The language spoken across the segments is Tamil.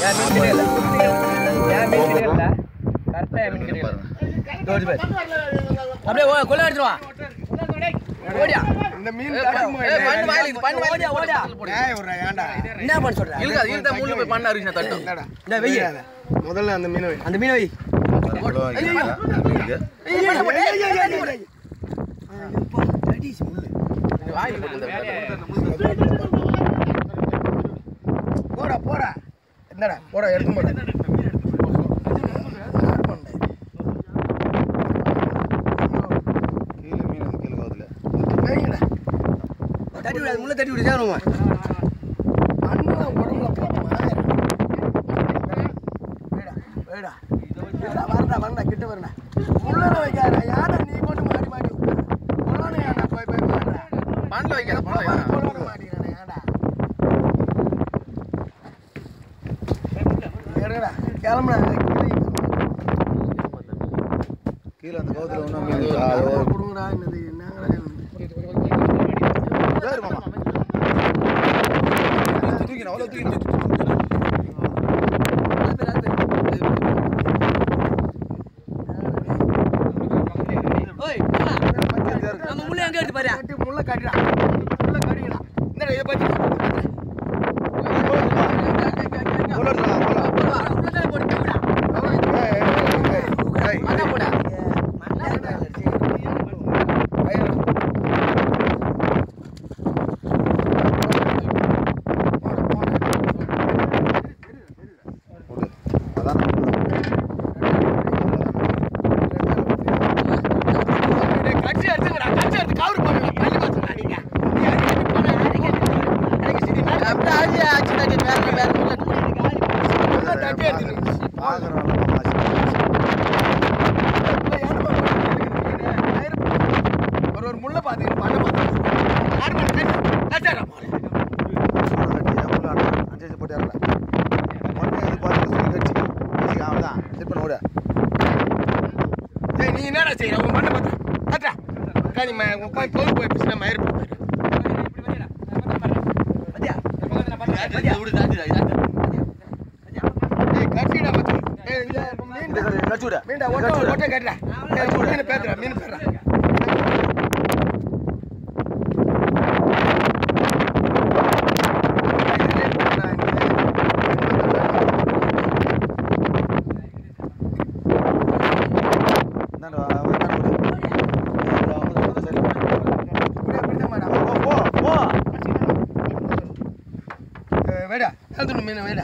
என் மீன் கிடைக்கல என் மீன் கிடைக்கல கரெக்டாக என் மீன் கிடைக்கல தோடி பாரு அப்படியே ஓ கொள்ள எடுத்துருவா ஓடியா இந்த மீன் ஏய், பண்ணு வாயில இது, பண்ணு வாயில ஓடியா ஓடியா ஏன்டா என்ன பண்ண சொல்ற இழுக்காது இழுத்தா முள்ளு போய் பண்ண அரிசி தட்டும் என்னடா இந்த வெய்ய முதல்ல அந்த மீனை வை. அந்த மீனை வை வாயில் போட்டு இந்த போடா போடா என்னடா போடா எடுத்து போடா வைங்கடா. தட்டி விடாது முள்ள தட்டி விடு சேருமா அண்ணன் உடம்புல போட்டுமா? வைடா, வைடா. வைடா, வரடா, வரடா, கிட்ட வரடா. உள்ளார வைக்காதடா, யாரா நீ போட்டு மாடி மாடி உட்காரு. கொல்லானே ஏன்டா போய் போய் மாட்டுற? பண்ணல வைக்காத பண்ணல கொல்லானே வைக்காத மாட்டிக்கிறானே, ஏன்டா? எடுங்கடா, கிளம்புடா, கீழே கீழே அந்த கவுத்துல ஒன்றும் மீன் இருக்கா? அது ஒரு- கொடுங்கடா, என்னது, என்னங்கடா இது? ஏறு மாமா. தூக்கினா, அவ்வளோ தூக்கினா. ஓய் நம்ம முள்ள எங்க எடுத்து பாரு கட்டி முள்ள கட்டிடா. முள்ள கட்டிடா. இந்தாடா, இதை பத்தி. கொள்ள எடுத்துடா, கொள்ள. உள்ள தானே போட்டு விடா ஏய், ஏய், ஏய், ஏய், ஏய். மண்ணா போடா விடு. அதான் கட்சி எடுத்துங்கடா கட்சி எடுத்து கவுரு பண்ணுங்க பள்ளி பாத்துடா நீங்க நீ அடிக்கடி போன எனக்கு சிடி நான் அப்படியே ஆச்சு ஆச்சு தட்டி வேற வேற முள்ள முள்ள தட்டி எடுத்து பார்க்கறவங்க ஆசை. ஒரு ஒரு முள்ள பாத்து பண்ண பாத்து ஆறு மணி நேரம் கட்டாடா போல அவ்வளோ கட்டி, அவ்வளோ அண்ணா. அஞ்சு அஞ்சு போட்டு இறங்கல. ஒண்ணு இது பார்த்து சொல்லி கடிச்சிக்க. கடிச்சிக்க, அவ்வளோதான். செட் பண்ண விடு. ஏய் நீ என்னடா செய்யற உன் பண்ண பாத்து கட்டா காணி ம போய் போய் போய் பிசின மயிர் போய் மத்தியா ஏய் கட்டிடா பாத்து ஏய் இந்த மீன் இதை கடி- கடிச்சு விடு. மீன்டா இதை ஓட்ட கடிச்சு விடு. ஓட்ட கட்டடா ஏய் மீன் பேத்துடா மீன் பேத்துடா இந்தாண்டா, அவன் கட்டு விடு. இந்தா, வந்து, வந்து சரி. போ, போ, போ. வேடா எழுதுணும் மீன் வேடா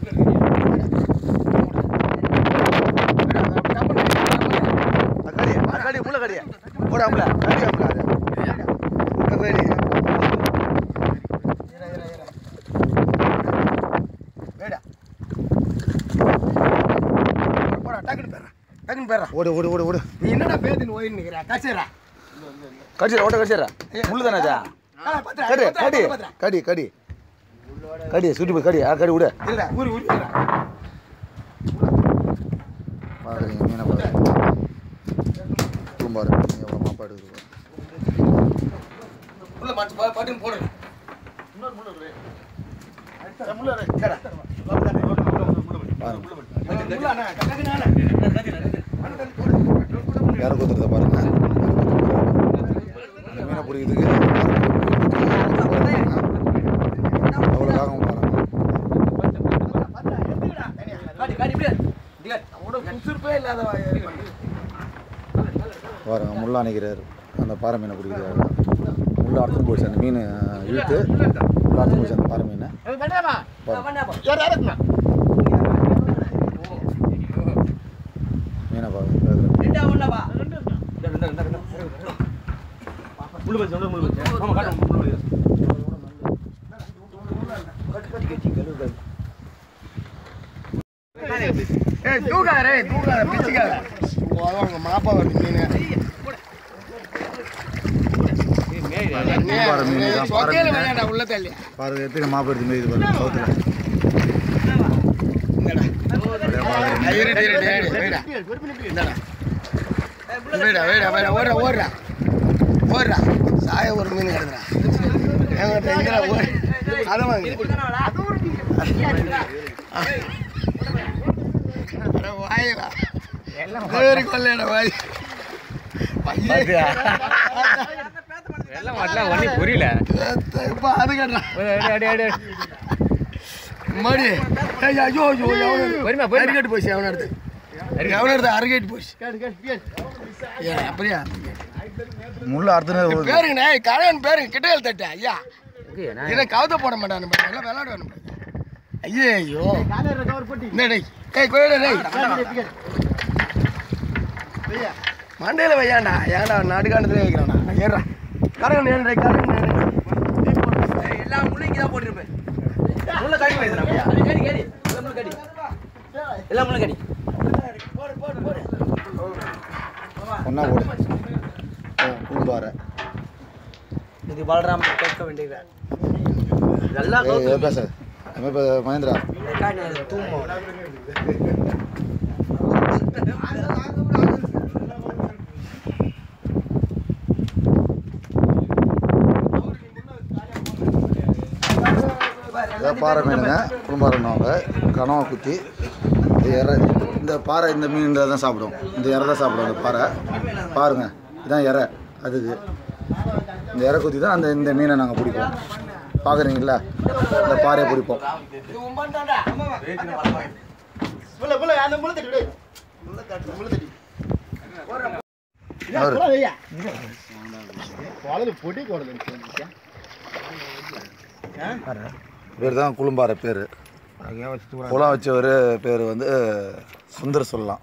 அது கடி, அது கடி, உள்ள கடி. போடா, உள்ள. கடி, உள்ள அது. ஓடு ஓடு ஓடு ஓடு நீ என்னடா பேத்துன்னு ஓடி நிக்கிற கச்சேரா கடிச்சிடா ஓட்ட கடிச்சிடா முள்ளு தானே அது கடி கடி கடி கடி கடி சுட்டி போய் கடி ஆ கடி விடு இல்ல ஊரு ஊரு பார்க்குறீங்க மீனை பார்க்குறீங்க தூம்பாரு எவ்வளோ மாப்பா எடுக்குது பாரு. உள்ள மாச்சு பா பாட்டுன்னு போடுங்க பாருங்க உள்ள அண்ணா கக்கனானே வேற குத்துறத பாருங்க இந்த மீனை பிடிக்கிறதுக்கு எவ்வளோ காகம் பாருங்க காடி காடி இப்படியே டிகர் சுறுப்பே இல்லாத பாருங்க முள்ளா நிற்கிறாரு அந்த பாறை மீனை பிடிக்கிறாரு முள்ள அறுத்துன்னு போச்சு அந்த மீன் இழுத்து முள்ள அறுத்துன்னு போச்சு அந்த பாறை மீனை பாருங்க. மீனை பாருங்க ரெண்டா ஒண்ணாவா ஏய் தூக்காதே தூக்காத பிச்சுக்காத அவங்க மாப்பா வருது மீன் பாறை மீன் இதான் பாறை சொக்கையில மீன் வேணாடா உள்ள தள்ளி பாருங்க எத்தனை மாப்பு எடுத்து மேய்து பாருங்க சவுத்தில் இருடி இருடி ஏடி வேடா இந்தடா வேடா வேடா வேடா ஓடுறா ஓடுறா ஓடுறா சாய ஒரு மீன் கிடக்குறா என்கிட்ட இங்கடா ஓடு அதை வாங்க அட வாயிலா வேறு கொள்ளையட வாய் பாத்தியா? எல்லாம் மாட்டலாம் ஒன்றும் புரியல இப்போ அது கேட்டான் அடி அடி அடி மடி ஐயோ ஐயோ ஐயோ எவனு பொறுமை, பொறுமை. அருகேட்டு போச்சு எவன எடுத்து எவன எடுத்து அருகேட்டு போச்சு ஏன் அப்படியா முள்ளு அறுத்துனது பேருங்கண்ணே கடையன் பேருங்க கிட்ட எழுத்தட்ட ஐயா இதை கவுத்த போட மாட்டானு பாரு, எல்லாம் விளையாடுவானு பாரு. ஐயோ ஐயோ என்ன டேய் ஏய் கோயில டேய் மண்டையில் வையாண்டா ஏன்டா நடுக்காண்டத்துல வைக்கிறான்டா நான் ஏறா கரகன் ஏன் டேய் கரகன் ஏறு. எல்லா முள்ளும் இங்கே தான் போட்டிருப்பேன் முள்ள கடி வைக்கிறேன் கடி கடி எல்லாம் முள்ளு கடி எல்லாம் முள்ளு கடி ஒன்றா போடு குளிப்பாறை இது பலராம் கேட்க வேண்டியது நல்லா ஏய் ஏய், பேச நம்ம இப்போ மகேந்திரா தூமம் இதை பாறை மீனுங்க குளிப்பாறைன்னுவாங்க கனவா குத்தி இந்த இறை இந்த பாறை இந்த மீன் தான் சாப்பிடும் இந்த இறை தான் சாப்பிடும் அந்த பாறை பாருங்க இதான் இறை அதுக்கு இந்த இறை குத்தி தான் அந்த இந்த மீனை நாங்கள் பிடிப்போம் பார்க்குறீங்களா இந்த பாறையை பிடிப்போம் அவரு பேர் தான் குளும்பாறை பேர் குளம் வச்சவர் பேர் வந்து சுந்தர் சொல்லலாம்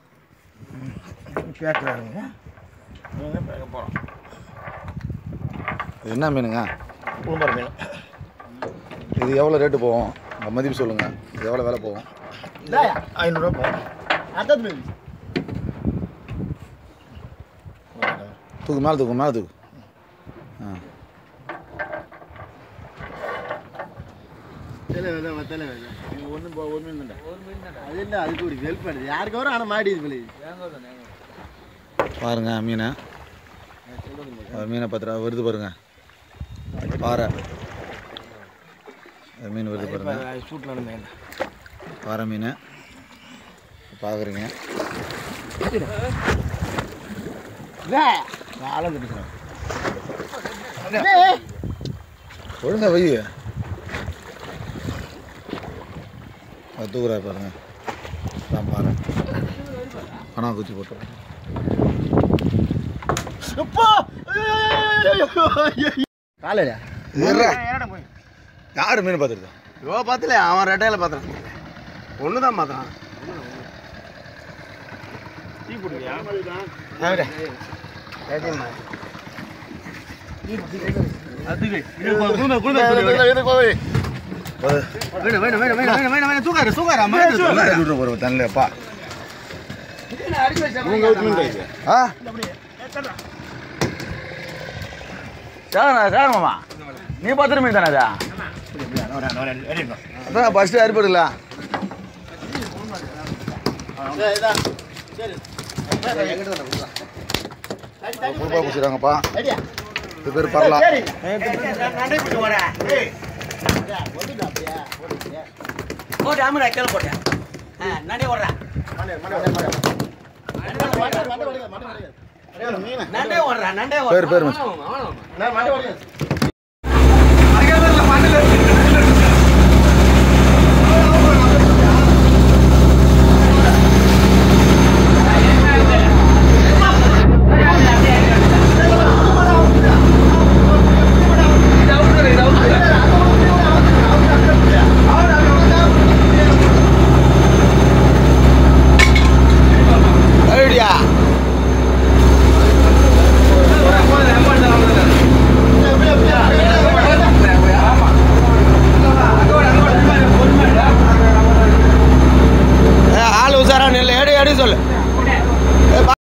இது என்ன மீனுங்க இது எவ்வளோ ரேட்டு போகும் உங்க மதிப்பு சொல்லுங்கள் இது எவ்வளோ விலை போகும் ஐநூறுரூவா போகும் அடுத்தது தூக்கு மேலே தூக்கு மேலே தூக்கு ஆ ஒன்றும் ஒன்றும் அது என்ன அதுக்கு ஒரு ஹெல்ப் பண்ணுது யாருக்கு வரும் ஆனால் மாடி இது பாருங்க மீனை ஒரு மீனை பத்து ரூபா வருது பாருங்க பாறை ஒரு மீன் வருது பாருங்க ஷூட் நடந்தேன் பாறை மீன் பார்க்குறீங்க ஆளந்து பேசுகிறேன் ஒழுங்கா வை அது தூக்குறா பாருங்க நான் பாரு பணா குச்சி போட்டு காலையா யார் மீன் பார்த்துருக்கா யோ பார்த்துல அவன் ரெட்டையில பார்த்தான் ஒன்று தான் பார்த்தான் டீ குடிக்கியா தண்ணிலப்பா ஆ சார் சார் மாமா நீ பத்து மீன் தானே அதா அதான் ஃபஸ்ட்டு அறுபடுல குழுப்பா பிடிச்சிருக்காங்கப்பா இது பேர் பரலா போட்டு ஆமாடா கீழே போட்டேன் நண்டே ஓடுறேன் நண்டே ஓடுறேன் நண்டே பேர் பேர் மச்சான். ஐடியா ஆள் உசாரா நெல் எடு எடு சொல்லு